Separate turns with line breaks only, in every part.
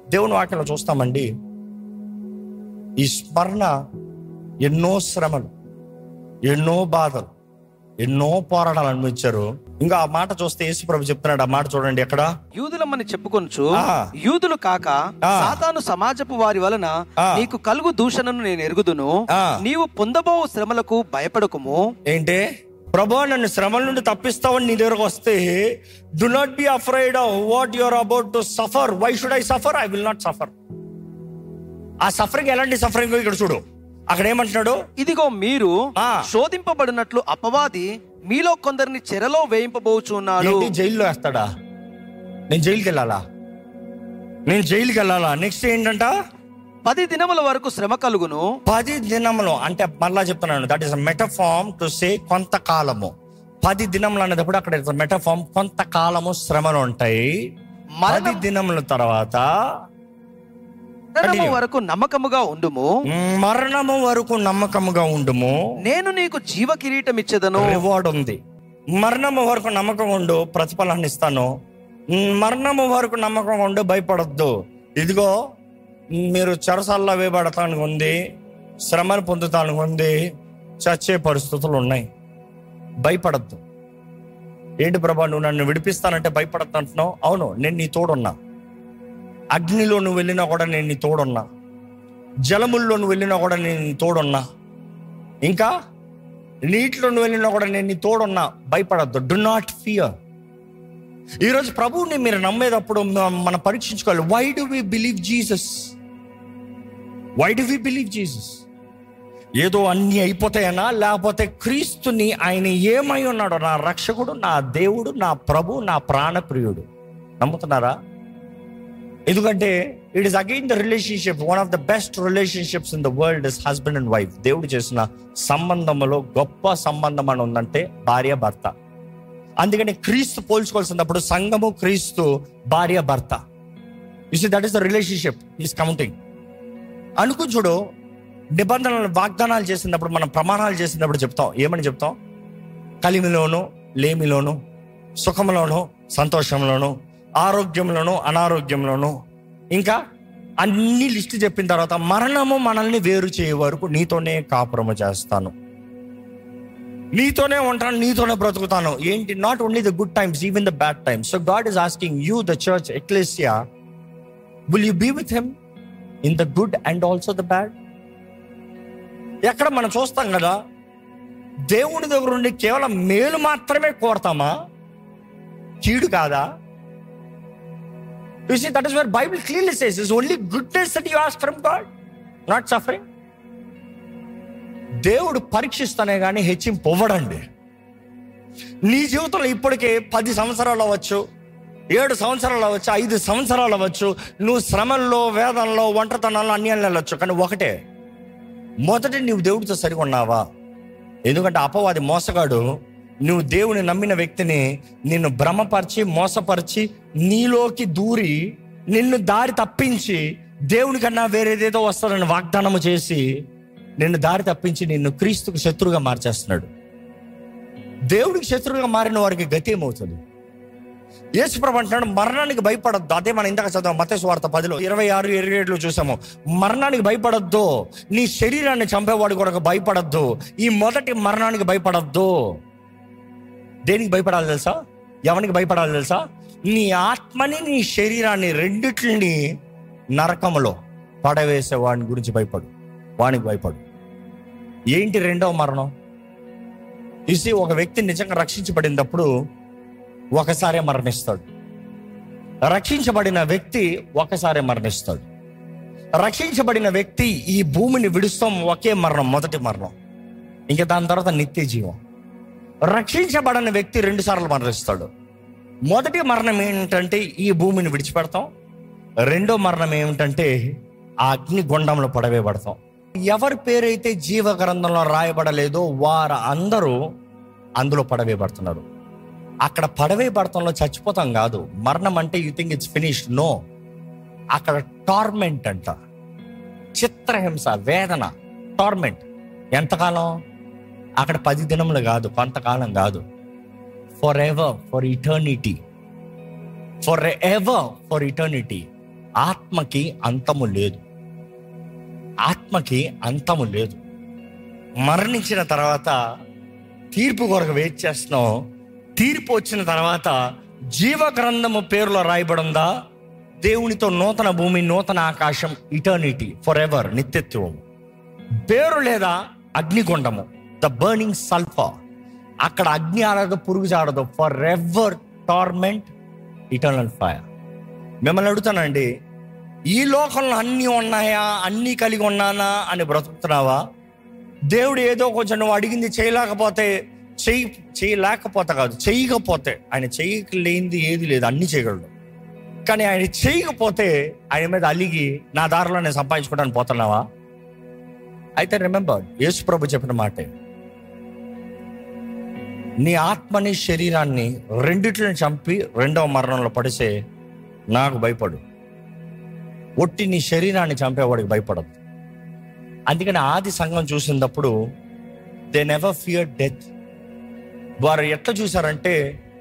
దేవుని వాక్యంలో చూస్తామండి ఈ స్మరణ ఎన్నో శ్రమలు ఎన్నో బాధలు ఎన్నో పోరాటాలు అనుభవించారు ఇంకా ఆ మాట చూస్తే యేసు ప్రభు చెప్తున్నాడు ఆ మాట చూడండి ఎక్కడ
యూదులమ్మని చెప్పుకొనుచు
ఆ.
యూదులు కాక
ఆ.
సాతాను సమాజపు వారి వలన
ఆ.
నీకు కలుగు దూషణను నేను ఎరుగుదును
ఆ.
నీవు పొందబో శ్రమలకు భయపడకుము
ఏంటి ప్రభా నన్ను శ్రమల నుండి తప్పిస్తావని నీ దగ్గరకు వస్తే do not be afraid of what you're about to suffer why should I suffer I will not suffer ఆ సఫరింగ్ ఎలాంటి సఫరింగ్ ఇక్కడ చూడు అక్కడ ఏమంటున్నాడు
ఇదిగో మీరు
ఆ.
శోధింపబడినట్లు అపవాది మీలో కొందరిని చెరలో వేయింపబోచున్నాడు
ఏంటి జైల్లో వేస్తాడా నేను జైలుకి వెళ్ళాలా నేను జైలుకి వెళ్ళాలా నెక్స్ట్ ఏంటంట
పది దినముల వరకు శ్రమ కలుగును
పది దినములు అంటే మళ్ళా చెప్తున్నాను that is metaphor to say కొంతకాలము పది దినములు అనేటప్పుడు అక్కడ మెటఫార్మ్ కొంతకాలము శ్రమలు ఉంటాయి పది
మరణం
దినముల తర్వాత
మరణము
Continue.
వరకు నమ్మకముగా ఉండుము
మరణము వరకు నమ్మకముగా ఉండుము
నేను నీకు జీవ కిరీటం ఇచ్చేదను
రివార్డ్ ఉంది మరణము వరకు నమ్మకం ఉండు ప్రతిఫలాన్ని ఇస్తాను మరణము వరకు నమ్మకం ఉండు భయపడద్దు ఇదిగో మీరు చెరసాల్లో వేయబడటానికి ఉంది శ్రమను పొందుతానికి ఉంది చచ్చే పరిస్థితులు ఉన్నాయి భయపడద్దు ఏంటి ప్రభా నువ్వు నన్ను విడిపిస్తానంటే భయపడద్దు అంటున్నావు అవును నేను నీ తోడున్నా అగ్నిలో నువ్వు వెళ్ళినా కూడా నేను నీ తోడున్నా జలముల్లో నువ్వు వెళ్ళినా కూడా నేను నీ తోడున్నా ఇంకా నీటిలో నువ్వు వెళ్ళినా కూడా నేను నీ తోడున్నా భయపడద్దు డు నాట్ ఫియర్ ఈరోజు ప్రభువుని మీరు నమ్మేటప్పుడు మ- మనం పరీక్షించుకోవాలి why do we believe Jesus why do we believe Jesus ఏదో అన్ని అయిపోతాయనా లేకపోతే క్రీస్తుని ఆయన ఏమై ఉన్నాడో నా రక్షకుడు నా దేవుడు నా ప్రభు నా ప్రాణప్రియుడు నమ్ముతున్నారా ఎందుకంటే it is again the relationship one of the best relationships in the world is husband and wife దేవుడు చేసిన సంబంధంలో గొప్ప సంబంధం అని ఉందంటే భార్య భర్త అందుకని క్రీస్తు పోల్చుకోవాల్సినప్పుడు సంఘము క్రీస్తు భార్య భర్త you that is the relationship is counting అనుకుని చూడు నిబంధనలు వాగ్దానాలు చేసినప్పుడు మనం ప్రమాణాలు చేసినప్పుడు చెప్తాం ఏమని చెప్తాం కలిమిలోను లేమిలోను సుఖంలోను సంతోషంలోను ఆరోగ్యంలోను అనారోగ్యంలోను ఇంకా అన్ని లిస్టు చెప్పిన తర్వాత మరణము మనల్ని వేరు చేయ వరకు నీతోనే కాపురము చేస్తాను నీతోనే ఉంటాను నీతోనే బ్రతుకుతాను ఏంటి not only the good times even the bad times so God is asking you the church ecclesia will you be with him in the good and also the bad ఎక్కడ మనం చూస్తాం కదా దేవుని దగ్గర నుండి కేవలం మేలు మాత్రమే కోరతామా కీడు కాదా you see that is where Bible clearly says is only goodness that you ask from God not suffering దేవుడు పరీక్షిస్తానే కానీ హెచ్చింపు ఇవ్వడండి నీ జీవితంలో ఇప్పటికే పది సంవత్సరాలు అవ్వచ్చు ఏడు సంవత్సరాలు అవ్వచ్చు ఐదు సంవత్సరాలు అవ్వచ్చు నువ్వు శ్రమల్లో వేదనలో ఒంటరితనంలో అన్యాయాలు వెళ్ళొచ్చు కానీ ఒకటే మొదట నువ్వు దేవుడితో సరిగా ఉన్నావా ఎందుకంటే అపవాది మోసగాడు నువ్వు దేవుని నమ్మిన వ్యక్తిని నిన్ను భ్రమపరిచి మోసపరిచి నీలోకి దూరి నిన్ను దారి తప్పించి దేవుని కన్నా వేరేదేదో వస్తాడని వాగ్దానము చేసి నిన్ను దారి తప్పించి నిన్ను క్రీస్తుకు శత్రువుగా మార్చేస్తున్నాడు దేవుడికి శత్రువుగా మారిన వారికి గతి ఏమవుతుంది యేసుప్రభు అంటున్నాడు మరణానికి భయపడద్దు అదే మనం ఇందాక చదివాం మత వార్త పదిలో ఇరవై ఆరు ఇరవై ఏడులో చూసాము మరణానికి భయపడద్దు నీ శరీరాన్ని చంపేవాడు కూడా భయపడద్దు ఈ మొదటి మరణానికి భయపడద్దు దేనికి భయపడాలి తెలుసా ఎవరికి భయపడాలి తెలుసా నీ ఆత్మని నీ శరీరాన్ని రెండిట్లని నరకములో పడవేసే వాడిని గురించి భయపడు వానికి భయపడు ఏంటి రెండవ మరణం ఇసి ఒక వ్యక్తి నిజంగా రక్షించబడినప్పుడు ఒకసారే మరణిస్తాడు రక్షించబడిన వ్యక్తి ఒకసారే మరణిస్తాడు రక్షించబడిన వ్యక్తి ఈ భూమిని విడుస్తాం ఒకే మరణం మొదటి మరణం ఇంకా దాని తర్వాత నిత్య జీవం రక్షించబడిన వ్యక్తి రెండు సార్లు మరణిస్తాడు మొదటి మరణం ఏంటంటే ఈ భూమిని విడిచిపెడతాం రెండో మరణం ఏమిటంటే ఆ అగ్ని గుండంలో పడవేయబడతాం ఎవరి పేరైతే జీవ గ్రంథంలో రాయబడలేదో వారు అందరూ అందులో పడవేయబడుతున్నారు అక్కడ పడవేయబడతంలో చచ్చిపోతాం కాదు మరణం అంటే you think it's finished no అక్కడ టార్మెంట్ అంట చిత్రహింస వేదన టార్మెంట్ ఎంతకాలం అక్కడ పది దినములు కాదు కొంతకాలం కాదు forever for eternity forever for eternity ఆత్మకి అంతము లేదు ఆత్మకి అంతము లేదు మరణించిన తర్వాత తీర్పు కొరకు వెయిట్ చేస్తున్నాం తీర్పు వచ్చిన తర్వాత జీవ గ్రంథము పేరులో రాయబడిందా దేవునితో నూతన భూమి నూతన ఆకాశం ఇటర్నిటీ ఫర్ ఎవర్ నిత్యత్వం పేరు లేదా అగ్నిగుండము ద బర్నింగ్ సల్ఫర్ అక్కడ అగ్ని ఆడదు పురుగు చాడదు forever torment eternal fire మిమ్మల్ని అడుగుతానండి ఈ లోకంలో అన్నీ ఉన్నాయా అన్నీ కలిగి ఉన్నానా అని బ్రతుకుతున్నావా దేవుడు ఏదో కొంచెం నువ్వు అడిగింది చేయలేకపోతే చెయ్యి చేయలేకపోతే కాదు చేయకపోతే ఆయన చేయలేనిది ఏది లేదు అన్ని చేయగలడు కానీ ఆయన చేయకపోతే ఆయన మీద అలిగి నా దారిలో నేను సంపాదించుకోవడానికి పోతున్నావా అయితే రిమెంబర్ యేసు ప్రభు చెప్పిన మాటే నీ ఆత్మని శరీరాన్ని రెండిట్లను చంపి రెండవ మరణంలో పడిసే నాకు భయపడు ఒట్టి నీ శరీరాన్ని చంపేవాడికి భయపడదు అందుకని ఆది సంఘం చూసినప్పుడు దే నెవర్ ఫియర్ డెత్ వారు ఎట్లా చూశారంటే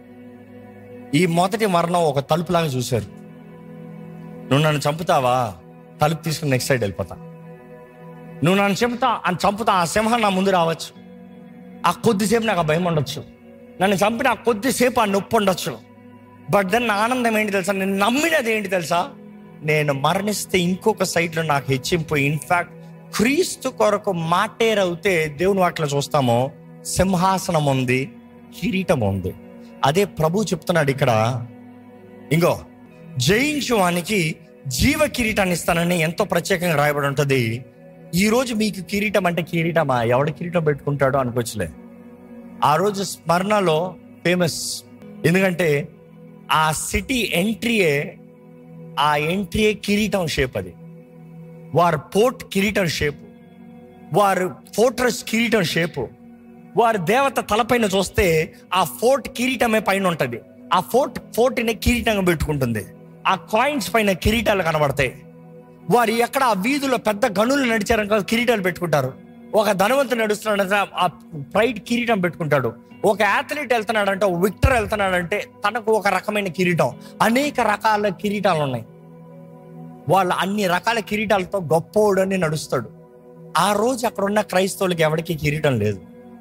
ఈ మొదటి మరణం ఒక తలుపులాగా చూశారు నువ్వు నన్ను చంపుతావా తలుపు తీసుకుని నెక్స్ట్ సైడ్ వెళ్ళిపోతా నువ్వు నన్ను చెబుతా అని చంపుతా ఆ సింహం నా ముందు రావచ్చు ఆ కొద్దిసేపు నాకు ఆ భయం ఉండొచ్చు నన్ను చంపిన ఆ కొద్దిసేపు ఆ నొప్పి ఉండొచ్చు బట్ దెన్ ఆనందం ఏంటి తెలుసా నేను నమ్మినది ఏంటి తెలుసా నేను మరణిస్తే ఇంకొక సైడ్లో నాకు హెచ్చింపు ఇన్ఫాక్ట్ క్రీస్తు కొరకు మాటేరవుతే దేవుని వాటిలో చూస్తామో సింహాసనం ఉంది కిరీటం ఉంది అదే ప్రభు చెప్తున్నాడు ఇక్కడ ఇంకో జయించు వానికి జీవ కిరీటాన్ని ఇస్తానని ఎంతో ప్రత్యేకంగా రాయబడి ఉంటుంది ఈ రోజు మీకు కిరీటం అంటే కిరీటమా ఎవడ కిరీటం పెట్టుకుంటాడో అనుకోవచ్చులే ఆ రోజు స్మరణలో ఫేమస్ ఎందుకంటే ఆ సిటీ ఎంట్రీయే ఆ ఎంట్రీయే కిరీటం షేప్ అది వారు పోర్ట్ కిరీటం షేప్ వారు ఫోర్ట్రస్ కిరీటం షేపు వారి దేవత తలపైన చూస్తే ఆ ఫోర్ట్ కిరీటమే పైన ఉంటుంది ఆ ఫోర్ట్ ఫోర్ట్ని కిరీటంగా పెట్టుకుంటుంది ఆ కాయిన్స్ పైన కిరీటాలు కనబడతాయి వారు ఎక్కడ ఆ వీధిలో పెద్ద గనులు నడిచారనుకో కిరీటాలు పెట్టుకుంటారు ఒక ధనవంతుడు నడుస్తున్నాడంటే ఆ ప్రైడ్ కిరీటం పెట్టుకుంటాడు ఒక అథ్లీట్ వెళ్తున్నాడంటే ఒక విక్టర్ వెళ్తున్నాడంటే తనకు ఒక రకమైన కిరీటం అనేక రకాల కిరీటాలు ఉన్నాయి వాళ్ళు అన్ని రకాల కిరీటాలతో గొప్పోడని నడుస్తాడు ఆ రోజు అక్కడ ఉన్న క్రైస్తవులకి ఎవరికి కిరీటం లేదు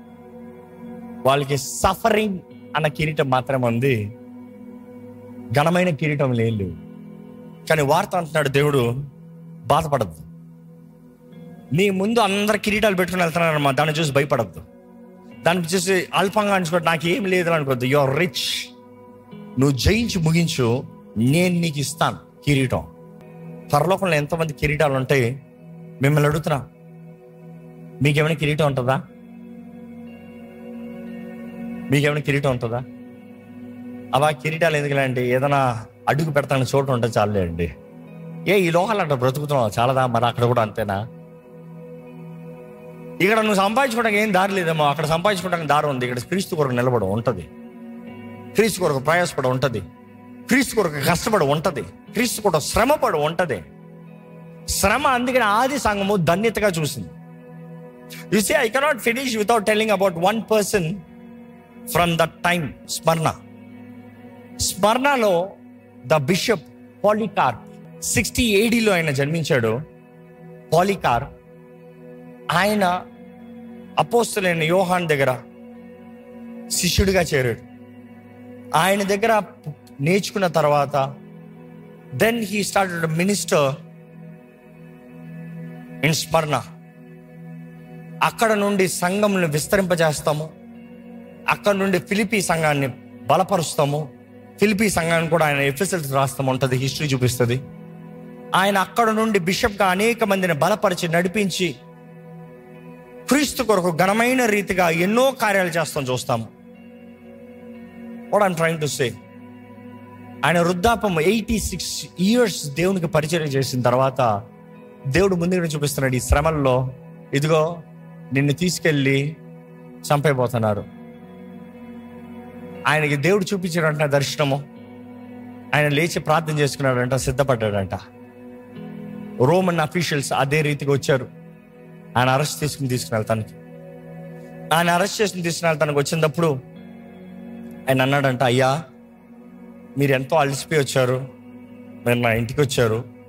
వాళ్ళకి సఫరింగ్ అన్న కిరీటం మాత్రమే ఉంది ఘనమైన కిరీటం లేదు కానీ వార్త అంటున్నాడు దేవుడు బాధపడద్దు నీ ముందు అందరు కిరీటాలు పెట్టుకుని వెళ్తున్నారమ్మా దాన్ని చూసి భయపడద్దు దాన్ని చూసి అల్పంగా అనుకోవద్దు నాకు ఏం లేదు అనుకోవద్దు యు ఆర్ రిచ్ నువ్వు జయించి ముగించు నేను నీకు ఇస్తాను కిరీటం పరలోకంలో ఎంతమంది కిరీటాలు ఉంటాయి మిమ్మల్ని అడుగుతున్నా మీకేమైనా కిరీటం ఉంటుందా మీకేమైనా కిరీటం ఉంటుందా అవా కిరీటాలు ఎందుకులేండి ఏదైనా అడుగు పెడతాను చోటు ఉంటే చాలే అండి ఏ ఈ లోకాలు అంటే బ్రతుకుతున్నావు చాలదా మరి అక్కడ కూడా అంతేనా ఇక్కడ నువ్వు సంపాదించుకోవడానికి ఏం దారి లేదేమో అక్కడ సంపాదించుకోవడానికి దారి ఉంది ఇక్కడ క్రీస్తు కొరకు నిలబడి ఉంటుంది క్రీస్తు కొరకు ప్రయాసపడి ఉంటుంది క్రీస్తు కొరకు కష్టపడి ఉంటుంది క్రీస్తు కొరకు శ్రమపడి ఉంటుంది శ్రమ అందుకని ఆది సంఘము ధన్యతగా చూసింది you say I cannot finish without telling about one person from the time Smyrna స్మరణలో ద బిషప్ పాలికార్ సిక్స్టీ ఏడీలో ఆయన జన్మించాడు పాలికార్ ఆయన అపోస్తులైన యోహాన్ దగ్గర శిష్యుడిగా చేరాడు ఆయన దగ్గర నేర్చుకున్న తర్వాత then he started minister in Smyrna అక్కడ నుండి సంఘంను విస్తరింపజేస్తాము అక్కడ నుండి ఫిలిపి సంఘాన్ని బలపరుస్తాము ఫిలిపి సంఘాన్ని కూడా ఆయన ఎఫ్ఎస్ఎల్స్ రాస్తాం ఉంటుంది హిస్టరీ చూపిస్తుంది ఆయన అక్కడ నుండి బిషప్గా అనేక మందిని బలపరిచి నడిపించి క్రీస్తు కొరకు ఘనమైన రీతిగా ఎన్నో కార్యాలు చేస్తాం చూస్తాము what I'm trying to say ఆయన వృద్ధాపం ఎయిటీ సిక్స్ ఇయర్స్ దేవునికి పరిచయం చేసిన తర్వాత దేవుడు ముందుగా చూపిస్తున్నాడు ఈ శ్రమల్లో ఇదిగో నిన్ను తీసుకెళ్ళి చంపైపోతున్నారు ఆయనకి దేవుడు చూపించాడంట దర్శనము ఆయన లేచి ప్రార్థన చేసుకున్నాడంట సిద్ధపడ్డాడంట రోమన్ అఫీషియల్స్ అదే రీతిగా వచ్చారు ఆయన అరెస్ట్ తీసుకుని తీసుకుని వెళ్తానికి ఆయన అరెస్ట్ చేసుకుని తీసుకుని వెళ్తానికి వచ్చినప్పుడు ఆయన అన్నాడంట అయ్యా మీరు ఎంతో అలసిపోయి వచ్చారు మీరు నా ఇంటికి వచ్చారు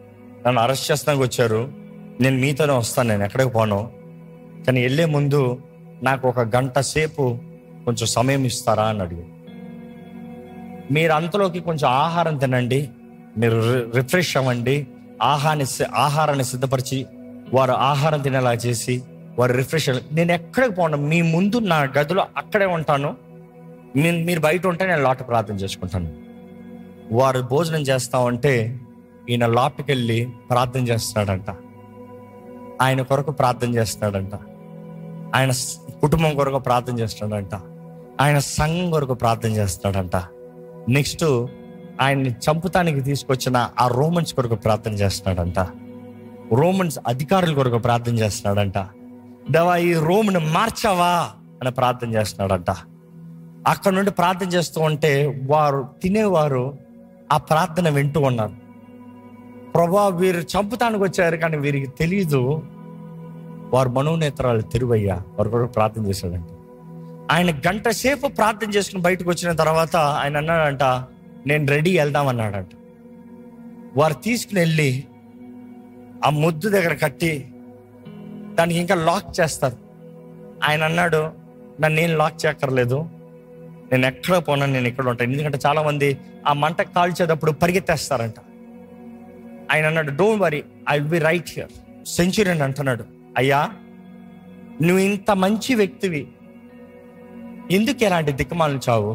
నన్ను అరెస్ట్ చేస్తానికి వచ్చారు నేను మీతోనే వస్తాను నేను ఎక్కడికి పోను కానీ వెళ్ళే ముందు నాకు ఒక గంట సేపు కొంచెం సమయం ఇస్తారా అని అడిగాడు మీరు అంతలోకి కొంచెం ఆహారం తినండి మీరు రి- రిఫ్రెష్ అవ్వండి ఆహారాన్ని సి- ఆహారాన్ని సిద్ధపరిచి వారు ఆహారం తినేలా చేసి వారు రిఫ్రెష్ అవ్వ- నేను ఎక్కడికి పోను మీ ముందు నా గదిలో అక్కడే ఉంటాను మీ- మీరు బయట ఉంటే నేను లోట ప్రార్థన చేసుకుంటాను వారు భోజనం చేస్తా ఉంటే ఈయన లోపలికి వెళ్ళి ప్రార్థన చేస్తున్నాడంట ఆయన కొరకు ప్రార్థన చేస్తున్నాడంట ఆయన స్- కుటుంబం కొరకు ప్రార్థన చేస్తున్నాడంట ఆయన సంఘం కొరకు ప్రార్థన చేస్తున్నాడంట నెక్స్ట్ ఆయన్ని చంపుతానికి తీసుకొచ్చిన ఆ రోమన్స్ కొరకు ప్రార్థన చేస్తున్నాడంట రోమన్స్ అధికారుల కొరకు ప్రార్థన చేస్తున్నాడంట దేవా ఈ రోమ్ను మార్చావా అని ప్రార్థన చేస్తున్నాడంట అక్కడ నుండి ప్రార్థన చేస్తూ ఉంటే వారు తినేవారు ఆ ప్రార్థన వింటూ ఉన్నారు ప్రభా వీరు చంపుతానికి వచ్చారు కానీ వీరికి తెలియదు వారు మనోనేత్రాలు తిరువయ్యా వారు కూడా ప్రార్థన చేశాడంట ఆయన గంట సేపు ప్రార్థన చేసుకుని బయటకు వచ్చిన తర్వాత ఆయన అన్నాడంట నేను రెడీ వెళ్దాం అన్నాడంట వారు తీసుకుని వెళ్ళి ఆ ముద్దు దగ్గర కట్టి దానికి ఇంకా లాక్ చేస్తారు ఆయన అన్నాడు నన్ను నేను లాక్ చేయక్కర్లేదు నేను ఎక్కడ పోనా నేను ఇక్కడ ఉంటాను ఎందుకంటే చాలా మంది ఆ మంట కాల్చేటప్పుడు పరిగెత్తేస్తారంట ఆయన అన్నాడు don't worry I be right here century అంటున్నాడు అయ్యా నువ్వు ఇంత మంచి వ్యక్తివి ఎందుకు ఎలాంటి దిక్కుమాలను చావు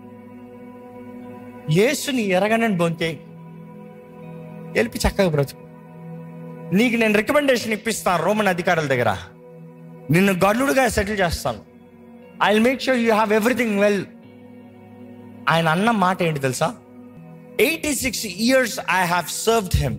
యేసుని ఎరగనని బొంకే వెళ్ళి చక్కగా బ్రతుకు నీకు నేను రికమెండేషన్ ఇప్పిస్తాను రోమన్ అధికారుల దగ్గర నిన్ను గల్లుడుగా సెటిల్ చేస్తాను I make sure you have everything well ఆయన అన్న మాట ఏంటి తెలుసా eighty six years I have served him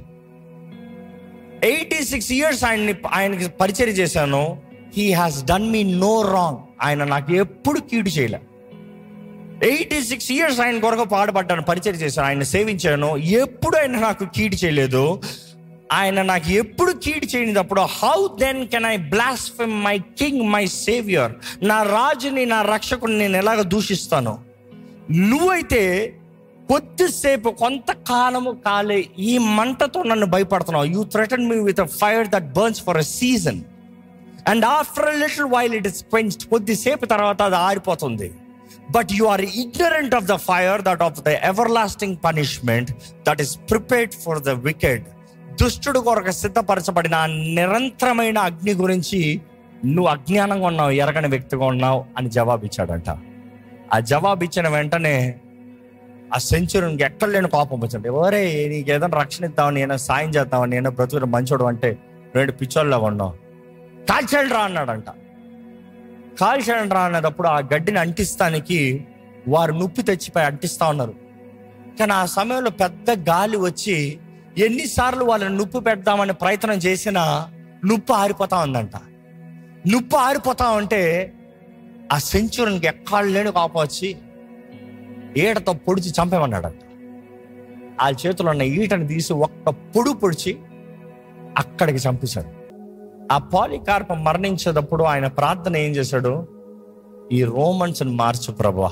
eighty six years ఆయన్ని ఆయనకి పరిచయం చేశాను he has done me no wrong ఆయన నాకు ఎప్పుడు కీడు చేయలే ఎయిటీ సిక్స్ ఇయర్స్ ఆయన కొరకు పాడుపడ్డాను పరిచయం చేశాను ఆయన సేవించాను ఎప్పుడు ఆయన నాకు కీడు చేయలేదు ఆయన నాకు ఎప్పుడు కీడు చేయనిదప్పుడు how then can I blaspheme my king my saviour నా రాజుని నా రక్షకుని నేను ఎలాగ దూషిస్తాను నువ్వైతే కొద్దిసేపు కొంతకాలము కాలే ఈ మంటతో నన్ను భయపడుతున్నావు you threaten me with fire that burns for a season and after little while it is quenched కొద్దిసేపు తర్వాత అది ఆరిపోతుంది but you are ignorant of the fire that of the everlasting punishment that is prepared for the wicked దుష్టుడు కొరకు సిద్ధపరచబడిన ఆ నిరంతరమైన అగ్ని గురించి నువ్వు అజ్ఞానంగా ఉన్నావు ఎరగని వ్యక్తిగా ఉన్నావు అని జవాబిచ్చాడంట ఆ జవాబు ఇచ్చిన వెంటనే ఆ సెంచురీకి ఎక్కడ లేని కోపం వచ్చింది ఎవరే నీకు ఏదైనా రక్షణ ఇద్దామని ఏదైనా సాయం చేద్దామని ఏదైనా బ్రతుకుని మంచోడు అంటే రెండు పిచ్చోళ్ళగా ఉన్నావు కాల్చేయండి రా అన్నాడంట కాల్చేయండి రా అన్నప్పుడు ఆ గడ్డిని అంటిస్తానికి వారు నొప్పి తెచ్చిపోయి అంటిస్తా ఉన్నారు కానీ ఆ సమయంలో పెద్ద గాలి వచ్చి ఎన్నిసార్లు వాళ్ళని నొప్పి పెడదామని ప్రయత్నం చేసినా నొప్పి ఆరిపోతా ఉందంట నొప్పి ఆరిపోతా ఉంటే ఆ సెంచురీకి ఎక్కడ లేని కోపం వచ్చి ఈటతో పొడిచి చంపేమన్నాడంట ఆ చేతిలో ఉన్న ఈటని తీసి ఒక్క పొడు పొడిచి అక్కడికి చంపేశాడు ఆ పాలికార్ప మరణించేటప్పుడు ఆయన ప్రార్థన ఏం చేశాడు ఈ రోమన్స్ మార్చు ప్రభా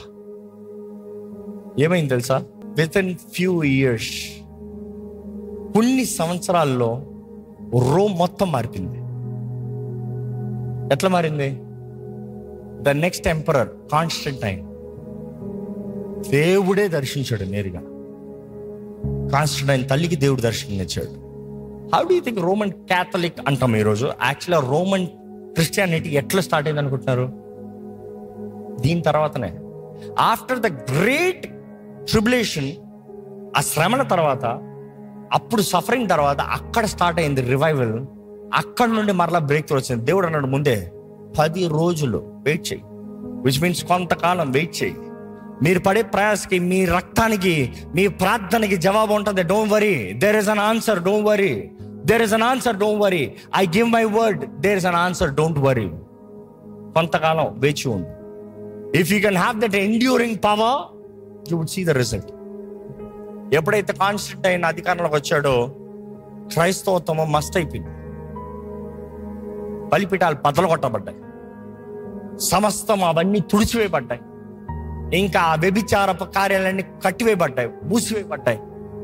ఏమైంది తెలుసా విత్ ఇన్ ఫ్యూ ఇయర్స్ కొన్ని సంవత్సరాల్లో రోమ్ మొత్తం మారిపోయింది ఎట్లా మారింది ద నెక్స్ట్ ఎంపరర్ కాన్స్టంటైన్ దేవుడే దర్శించాడు నేరుగా కాన్స్టంటైన్ తల్లికి దేవుడు దర్శనం ఇచ్చాడు how do think Roman Catholic అంటాం ఈరోజు యాక్చువల్గా రోమన్ క్రిస్టియానిటీ ఎట్లా స్టార్ట్ అయింది అనుకుంటున్నారు దీని తర్వాతనే ఆఫ్టర్ ద గ్రేట్ ట్రిబులేషన్ ఆ శ్రమల తర్వాత అప్పుడు సఫరింగ్ తర్వాత అక్కడ స్టార్ట్ అయింది రివైవల్ అక్కడ నుండి మరలా బ్రేక్ త్రూ వచ్చింది దేవుడు అన్నాడు ముందే పది రోజులు వెయిట్ చేయి విచ్ మీన్స్ కొంతకాలం వెయిట్ చేయి మీరు పడే ప్రయాసకి మీ రక్తానికి మీ ప్రార్థనకి జవాబు ఉంటుంది don't worry there is an answer don't worry there is an answer don't worry I give my word there is an answer don't worry కొంతకాలం వేచి ఉంది if you can have that enduring power you would see the result ఎప్పుడైతే Constantine అయిన అధికారంలోకి వచ్చాడో క్రైస్తవత్వం must అయిపోయింది బలిపీఠాలు బద్దలు కొట్టబడ్డాయి సమస్తం అవన్నీ తుడిచివేయబడ్డాయి ఇంకా ఆ వ్యభిచారపు కార్యాలన్నీ కట్టివేయబడ్డాయి మూసివేయబడ్డాయి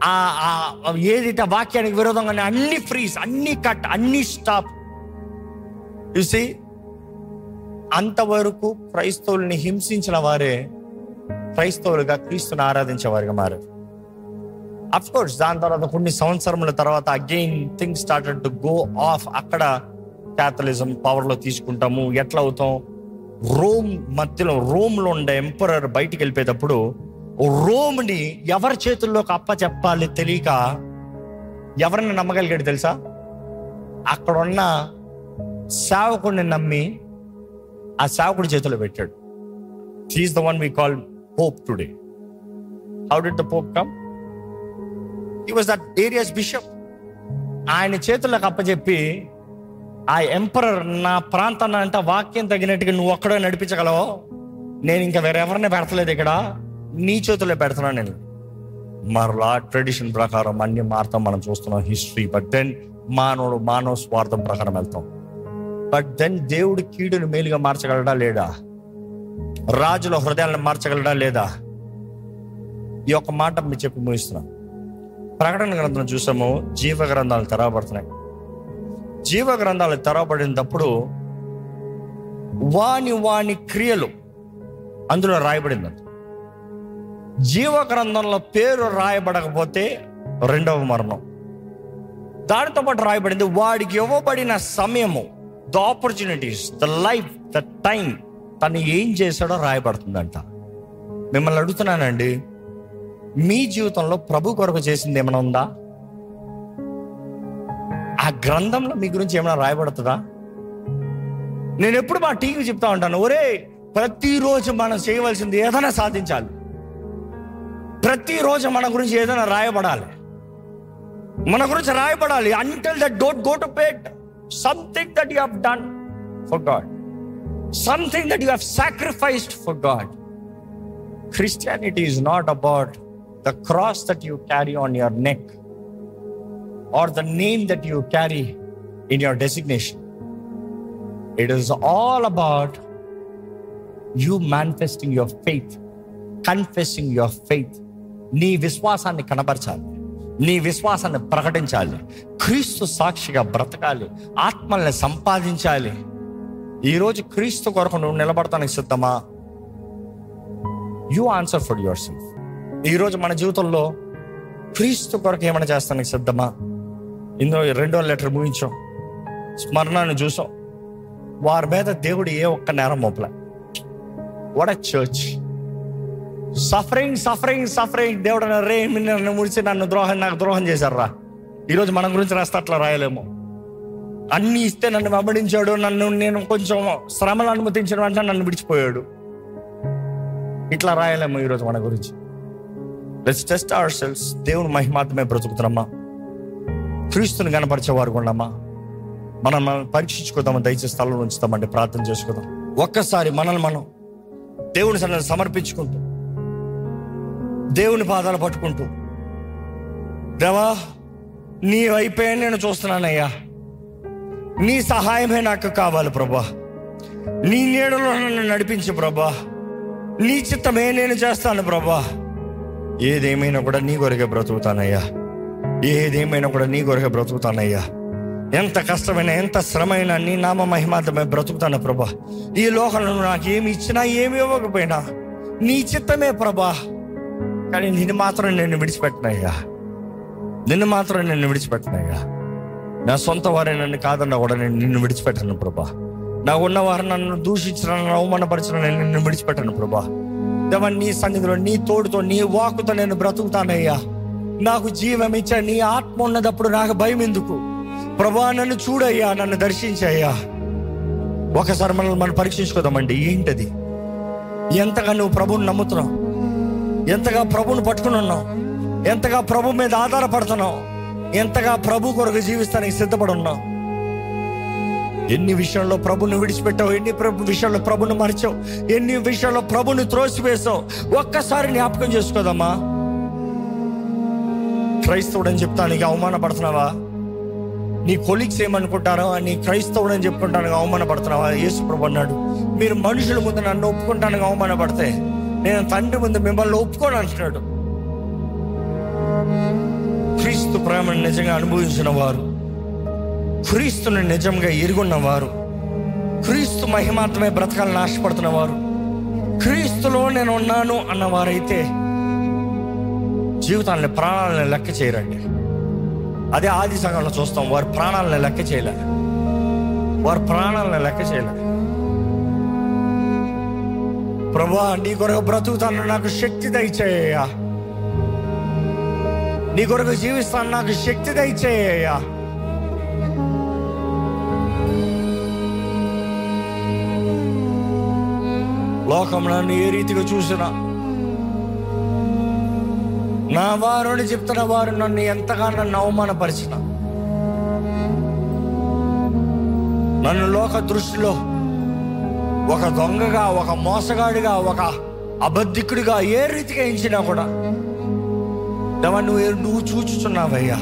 ఆ ఆ- ఏదైతే వాక్యానికి విరోధంగా అన్ని ఫ్రీజ్ అన్ని కట్ అన్ని స్టాప్ చూసి అంతవరకు క్రైస్తవుల్ని హింసించిన వారే క్రైస్తవులుగా క్రీస్తుని ఆరాధించే వారిగా మారారు అఫ్ కోర్స్ దాని తర్వాత కొన్ని సంవత్సరముల తర్వాత again thing started to go off అక్కడ క్యాథలిజం పవర్ లో తీసుకుంటాము ఎట్లా అవుతాం రోమ్ మధ్యలో రోమ్ లో ఉండే ఎంపరర్ బయటికి వెళ్ళిపోయేటప్పుడు రోమ్ ని ఎవరి చేతుల్లోకి అప్ప చెప్పాలి తెలియక ఎవరిని నమ్మగలిగాడు తెలుసా అక్కడ ఉన్న సేవకుడిని నమ్మి ఆ సేవకుడి చేతిలో పెట్టాడు he's the one we call pope today how did the pope come he was that area's bishop ఆయన చేతులకు అప్పచెప్పి ఆ ఎంపరర్ నా ప్రాంతాన్ని అంట వాక్యం తగినట్టుగా నువ్వు ఒక్కడే నడిపించగలవు నేను ఇంకా వేరెవరిని పెడతలేదు ఇక్కడ నీ చేతుల్లో పెడుతున్నాను నేను మరలా ట్రెడిషన్ ప్రకారం అన్ని మారుతాం మనం చూస్తున్నాం హిస్టరీ బట్ దెన్ మానవుడు మానవ స్వార్థం ప్రకారం వెళ్తాం బట్ దెన్ దేవుడు కీడుని మేలుగా మార్చగలడా లేడా రాజుల హృదయాలను మార్చగలడా లేదా ఈ యొక్క మాట మీరు చెప్పి ముగిస్తున్నాం ప్రకటన గ్రంథం చూసాము జీవ గ్రంథాలు తెరవబడుతున్నాయి జీవ గ్రంథాలు తెరవబడినప్పుడు వాని వాని క్రియలు అందులో రాయబడింది జీవ గ్రంథంలో పేరు రాయబడకపోతే రెండవ మరణం దానితో పాటు రాయబడింది వాడికి ఇవ్వబడిన సమయము the opportunities the life the time తను ఏం చేశాడో రాయబడుతుందంట మిమ్మల్ని అడుగుతున్నానండి మీ జీవితంలో ప్రభు కొరకు చేసింది ఏమైనా ఉందా ఆ గ్రంథంలో మీ గురించి ఏమైనా రాయబడుతుందా నేను ఎప్పుడు మా టీవీ చెప్తా ఉంటాను ఒరే ప్రతిరోజు మనం చేయవలసింది ఏదైనా సాధించాలి ప్రతిరోజు మన గురించి ఏదైనా రాయబడాలి మన గురించి రాయబడాలి until that don't go to bed something that you have done for God something that you have sacrificed for God Christianity is not about the cross that you carry on your neck or the name that you carry in your designation. It is all about you manifesting your faith, confessing your faith. నీ విశ్వాసాన్ని కనబరచాలి నీ విశ్వాసాన్ని ప్రకటించాలి క్రీస్తు సాక్షిగా బ్రతకాలి ఆత్మల్ని సంపాదించాలి ఈరోజు క్రీస్తు కొరకు నువ్వు నిలబడతానికి సిద్ధమా you answer for yourself ఈరోజు మన జీవితంలో క్రీస్తు కొరకు ఏమైనా చేస్తానికి సిద్ధమా ఇందులో ఈ రెండో లెటర్ ముగించాం స్మరణను చూసాం వారి మీద దేవుడు ఏ ఒక్క నేరం మోపలే what a church suffering suffering suffering దేవుడు అన్న, రే మీరు నన్ను ముడిచి నన్ను ద్రోహం నాకు ద్రోహం చేశారా ఈరోజు మన గురించి రాస్తే అట్లా రాయలేము అన్ని ఇస్తే నన్ను వెంబడించాడు నన్ను నేను కొంచెం శ్రమలు అనుమతించిన వెంటనే నన్ను విడిచిపోయాడు ఇట్లా రాయలేము ఈరోజు మన గురించి లెట్స్ టెస్ట్ అవర్ సెల్స్ దేవుని మహిమాత్మే బ్రతుకుతున్నామా క్రీస్తుని కనపరిచే వారు ఉండమా మనం మనం పరీక్షించుకుందామా దయచేసి స్థలంలో ఉంచుతామంటే ప్రార్థన చేసుకుందాం ఒక్కసారి మనల్ని మనం దేవుని సన్నిధిలో సమర్పించుకుంటూ దేవుని పాదాలు పట్టుకుంటూ దేవా నీ వైపే నేను చూస్తున్నానయ్యా నీ సహాయమే నాకు కావాలి ప్రభా నీ నీడలో నన్ను నడిపించు ప్రభా నీ చిత్తమే నేను చేస్తాను ప్రభా ఏదేమైనా కూడా నీ కొరకే బ్రతుకుతానయ్యా ఏదేమైనా కూడా నీ కొరకే బ్రతుకుతానయ్యా ఎంత కష్టమైన ఎంత శ్రమైనా నీ నామ మహిమాతమే బ్రతుకుతాను ప్రభా ఈ లోకంలో నాకు ఏమి ఇచ్చినా ఏమి ఇవ్వకపోయినా నీ చిత్తమే ప్రభా కానీ నిన్ను మాత్రం నేను విడిచిపెట్టినయ్యా నిన్ను మాత్రం నేను విడిచిపెట్టినయ్యా నా సొంత వారే నన్ను కాదన్నా కూడా నేను నిన్ను విడిచిపెట్టాను ప్రభా నా ఉన్నవారు నన్ను దూషించిన నన్ను అవమానపరిచిన నేను నిన్ను విడిచిపెట్టాను ప్రభా దేవా నీ సన్నిధిలో నీ తోడుతో నీ వాకుతో నేను బ్రతుకుతానయ్యా నాకు జీవం ఇచ్చా నీ ఆత్మ ఉన్నదప్పుడు నాకు భయం ఎందుకు ప్రభా నన్ను చూడయ్యా నన్ను దర్శించయ్యా ఒకసారి మనల్ని మనం పరీక్షించుకోదామండి ఏంటది ఎంతగా నువ్వు ప్రభువుని నమ్ముతున్నావు ఎంతగా ప్రభువుని పట్టుకుని ఉన్నావు ఎంతగా ప్రభు మీద ఆధారపడుతున్నావు ఎంతగా ప్రభు కొరకు జీవిస్తానికి సిద్ధపడి ఉన్నావు ఎన్ని విషయంలో ప్రభుని విడిచిపెట్టావు ఎన్ని ప్రభు విషయంలో ప్రభుని మరిచావు ఎన్ని విషయాల్లో ప్రభుని త్రోసివేసావు ఒక్కసారి జ్ఞాపకం చేసుకోదమ్మా క్రైస్తవుడని చెప్తానికి అవమానపడుతున్నావా నీ కొలీగ్స్ ఏమనుకుంటారో నీ క్రైస్తవుడని చెప్పుకుంటానికి అవమానపడుతున్నావా యేసు ప్రభు అన్నాడు మీరు మనుషుల ముందు నన్ను ఒప్పుకుంటానికి అవమానపడితే నేను తండ్రి ముందు మిమ్మల్ని ఒప్పుకోను అంటున్నాడు క్రీస్తు ప్రేమను నిజంగా అనుభవించిన వారు క్రీస్తుని నిజంగా ఎరుగున్న వారు క్రీస్తు మహిమాత్మే బ్రతకాలని ఆశపడుతున్న వారు క్రీస్తులో నేను ఉన్నాను అన్నవారైతే జీవితాన్ని ప్రాణాలను లెక్క చేయరండి అదే ఆది సంఘంలో చూస్తాం వారి ప్రాణాలను లెక్క చేయలే వారి ప్రాణాలను లెక్క చేయలే ప్రభా నీ కొరకు బ్రతుకుతాను నాకు శక్తి దయచేయ్యా నీ కొరకు జీవిస్తాను నాకు శక్తి దయచేయ్యా లోకం నన్ను ఏ రీతిగా చూసినా నా వారుని చెప్తున్న వారు నన్ను ఎంతగానో నన్ను అవమానపరిచిన నన్ను లోక దృష్టిలో ఒక దొంగగా ఒక మోసగాడిగా ఒక అబద్ధికుడిగా ఏ రీతిగా ఎంచినా కూడా దేవా నువ్వు నువ్వు చూచుచున్నావయ్యా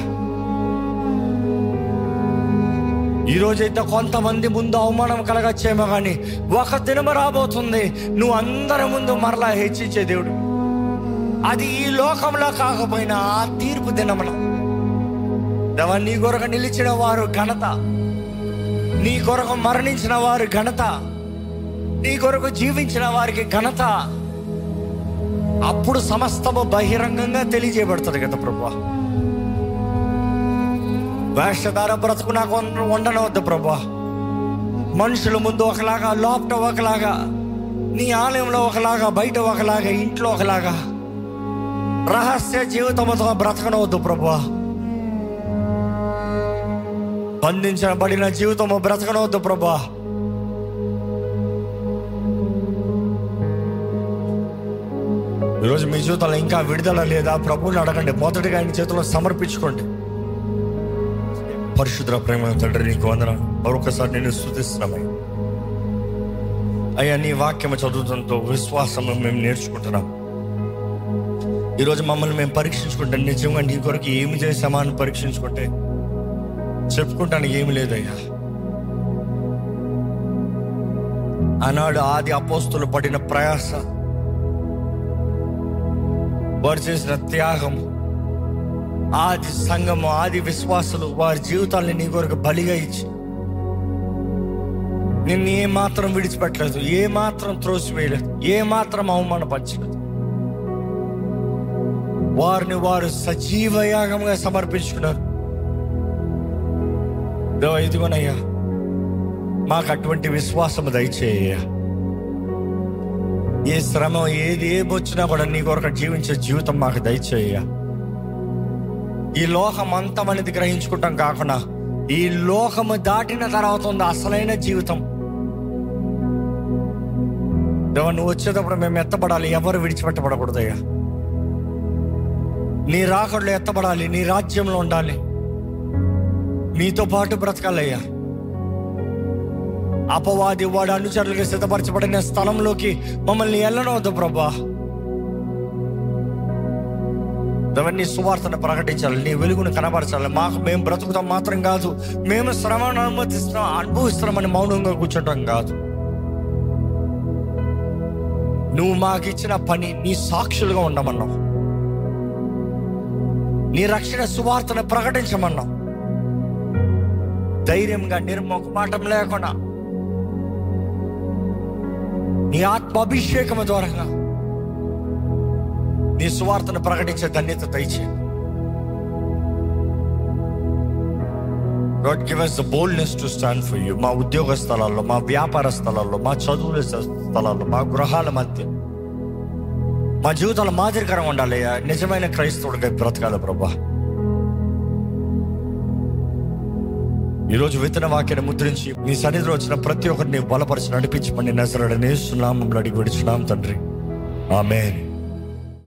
ఈ రోజైతే కొంతమంది ముందు అవమానం కలగచ్చేమో కానీ ఒక దినము రాబోతుంది నువ్వు అందరి ముందు మరలా హెచ్చించే దేవుడు అది ఈ లోకంలో కాకపోయినా ఆ తీర్పు దినమున దేవా నీ కొరకు నిలిచిన వారు ఘనత నీ కొరకు మరణించిన వారు ఘనత నీ కొరకు జీవించిన వారికి ఘనత అప్పుడు సమస్తము బహిరంగంగా తెలియజేయబడుతుంది కదా ప్రభా వేషధార బ్రతుకు నాకు ఉండ- ఉండనవద్దు ప్రభా మనుషుల ముందు ఒకలాగా లోపట ఒకలాగా నీ ఆలయంలో ఒకలాగా బయట ఒకలాగా ఇంట్లో ఒకలాగా రహస్య జీవితంతో బ్రతకనవద్దు ప్రభా బంధించబడిన జీవితము బ్రతకనవద్దు ప్రభా ఈరోజు మీ జీవితంలో ఇంకా విడుదల లేదా ప్రభువుని అడగండి మొదటిగా ఆయన చేతిలో సమర్పించుకోండి పరిశుద్ర ప్రేమ తండ్రి నీకు వందన మరొకసారి నేను స్థుతిస్తున్నామయ్య అయ్యా నీ వాక్యం చదువుతంతో విశ్వాసం మేము నేర్చుకుంటున్నాం ఈరోజు మమ్మల్ని మేము పరీక్షించుకుంటే నిజంగా నీ కొరకు ఏమి చేసామా అని పరీక్షించుకుంటే చెప్పుకుంటానికి ఏమి లేదయ్యా ఆనాడు ఆది అపోస్తులు పడిన ప్రయాస వారు చేసిన త్యాగం ఆది సంఘము ఆది విశ్వాసులు వారి జీవితాన్ని నీ కొరకు బలిగా ఇచ్చి నిన్ను ఏ మాత్రం విడిచిపెట్టలేదు ఏ మాత్రం త్రోసివేయలేదు ఏ మాత్రం అవమానపరచలేదు వారిని వారు సజీవ యాగంగా సమర్పించుకున్నారు దేవా ఇదిగోనయ్యా మాకు అటువంటి విశ్వాసము దయచేయ్యా ఏ శ్రమ ఏది ఏమొచ్చినా కూడా నీ కొరకు జీవించే జీవితం మాకు దయచేయ్యా ఈ లోకం అంతం అనేది గ్రహించుకుంటాం కాకుండా ఈ లోకము దాటిన తర్వాత ఉంది అసలైన జీవితం దేవా నువ్వు వచ్చేటప్పుడు మేము ఎత్తపడాలి ఎవరు విడిచిపెట్టబడకూడదయ్యా నీ రాకడలో ఎత్తబడాలి నీ రాజ్యంలో ఉండాలి నీతో పాటు బ్రతకాలయ్యా అపవాది వాడు అనుచరులుగా సిద్ధపరచబడిన స్థలంలోకి మమ్మల్ని వెళ్ళనవద్దు ప్రభా ఎవరిని సువార్తను ప్రకటించాలి నీ వెలుగును కనబరచాలి మాకు మేము బ్రతుకుతాం మాత్రం కాదు మేము శ్రమను అనుమతిస్తున్నాం అనుభవిస్తున్నామని మౌనంగా కూర్చోటం కాదు నువ్వు మాకు ఇచ్చిన పని నీ సాక్షులుగా ఉండమన్నావు నీ రక్షణ సువార్తను ప్రకటించమన్నావు ధైర్యంగా నిర్మోకమాటం లేకుండా నీ ఆత్మ అభిషేకము ద్వారా నీ సువార్తను ప్రకటించే ధన్యత దయచే God give us the boldness to stand for you మా ఉద్యోగ స్థలాల్లో మా వ్యాపార స్థలాల్లో మా చదువుల స్థలాల్లో మా గృహాల మధ్య మా జీవితాలు మాదిరికరంగా ఉండాలి నిజమైన క్రైస్తవుడిగా బ్రతకాలి ప్రభా ఈరోజు విత్తన వాక్యాన్ని ముద్రించి నీ సన్నిధిలో వచ్చిన ప్రతి ఒక్కరిని బలపరిచి నడిపించమని నజరడనే సున్నామంలో అడిగి విడుచున్నాం తండ్రి ఆమెన్